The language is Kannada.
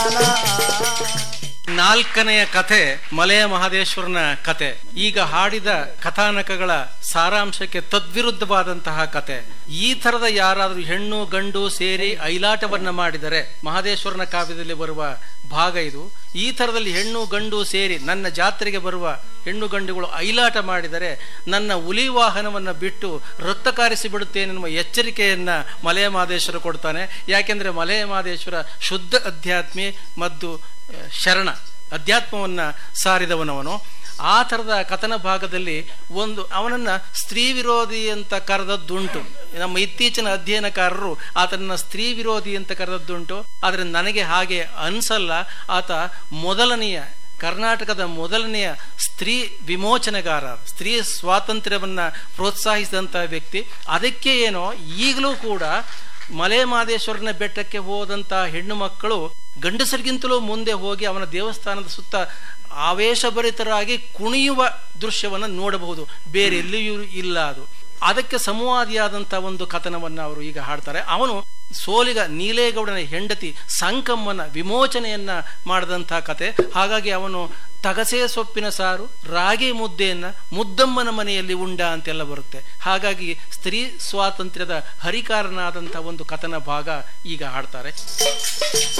ನಾಲ್ಕನೆಯ ಕಥೆ ಮಲೆಯ ಮಹದೇಶ್ವರನ ಕತೆ ಈಗ ಹಾಡಿದ ಕಥಾನಕಗಳ ಸಾರಾಂಶಕ್ಕೆ ತದ್ವಿರುದ್ಧವಾದಂತಹ ಕತೆ ಈ ತರದ ಯಾರಾದರೂ ಹೆಣ್ಣು ಗಂಡು ಸೇರಿ ಐಲಾಟವನ್ನ ಮಾಡಿದರೆ ಮಹದೇಶ್ವರನ ಕಾವ್ಯದಲ್ಲಿ ಬರುವ ಭಾಗ ಇದು ಈ ಥರದಲ್ಲಿ ಹೆಣ್ಣು ಗಂಡು ಸೇರಿ ನನ್ನ ಜಾತ್ರೆಗೆ ಬರುವ ಹೆಣ್ಣು ಗಂಡುಗಳು ಐಲಾಟ ಮಾಡಿದರೆ ನನ್ನ ಹುಲಿ ವಾಹನವನ್ನು ಬಿಟ್ಟು ರಕ್ತ ಕಾರಿಸಿ ಬಿಡುತ್ತೇನೆನ್ನುವ ಎಚ್ಚರಿಕೆಯನ್ನ ಮಲೆಯ ಮಹದೇಶ್ವರ ಕೊಡ್ತಾನೆ ಯಾಕೆಂದ್ರೆ ಮಲೆಯ ಮಹದೇಶ್ವರ ಶುದ್ಧ ಅಧ್ಯಾತ್ಮಿ ಮತ್ತು ಆ, ಶರಣ ಅಧ್ಯಾತ್ಮವನ್ನ ಸಾರಿದವನವನು ಆ ಥರದ ಕಥನ ಭಾಗದಲ್ಲಿ ಒಂದು ಅವನನ್ನ ಸ್ತ್ರೀ ವಿರೋಧಿ ಅಂತ ಕರೆದದ್ದುಂಟು ನಮ್ಮ ಇತ್ತೀಚಿನ ಅಧ್ಯಯನಕಾರರು ಆತನನ್ನ ಸ್ತ್ರೀ ವಿರೋಧಿ ಅಂತ ಕರೆದದ್ದುಂಟು ಆದರೆ ನನಗೆ ಹಾಗೆ ಅನ್ಸಲ್ಲ ಆತ ಮೊದಲನೆಯ ಕರ್ನಾಟಕದ ಮೊದಲನೆಯ ಸ್ತ್ರೀ ವಿಮೋಚನೆಗಾರ ಸ್ತ್ರೀ ಸ್ವಾತಂತ್ರ್ಯವನ್ನ ಪ್ರೋತ್ಸಾಹಿಸಿದಂಥ ವ್ಯಕ್ತಿ ಅದಕ್ಕೆ ಏನೋ ಈಗಲೂ ಕೂಡ ಮಲೆ ಮಹದೇಶ್ವರನ ಬೆಟ್ಟಕ್ಕೆ ಹೋದಂತ ಹೆಣ್ಣು ಮಕ್ಕಳು ಗಂಡಸರಿಗಿಂತಲೂ ಮುಂದೆ ಹೋಗಿ ಅವನ ದೇವಸ್ಥಾನದ ಸುತ್ತ ಆವೇಶಭರಿತರಾಗಿ ಕುಣಿಯುವ ದೃಶ್ಯವನ್ನು ನೋಡಬಹುದು ಬೇರೆ ಎಲ್ಲಿಯೂ ಇಲ್ಲ ಅದು ಅದಕ್ಕೆ ಸಮವಾದಿಯಾದಂಥ ಒಂದು ಕಥನವನ್ನು ಅವರು ಈಗ ಹಾಡ್ತಾರೆ ಅವನು ಸೋಲಿಗ ನೀಲೇಗೌಡನ ಹೆಂಡತಿ ಸಂಕಮ್ಮನ ವಿಮೋಚನೆಯನ್ನ ಮಾಡಿದಂಥ ಕತೆ ಹಾಗಾಗಿ ಅವನು ತಗಸೆ ಸೊಪ್ಪಿನ ಸಾರು ರಾಗಿ ಮುದ್ದೆಯನ್ನ ಮುದ್ದಮ್ಮನ ಮನೆಯಲ್ಲಿ ಉಂಡ ಅಂತೆಲ್ಲ ಬರುತ್ತೆ ಹಾಗಾಗಿ ಸ್ತ್ರೀ ಸ್ವಾತಂತ್ರ್ಯದ ಹರಿಕಾರನಾದಂಥ ಒಂದು ಕಥನ ಭಾಗ ಈಗ ಹಾಡ್ತಾರೆ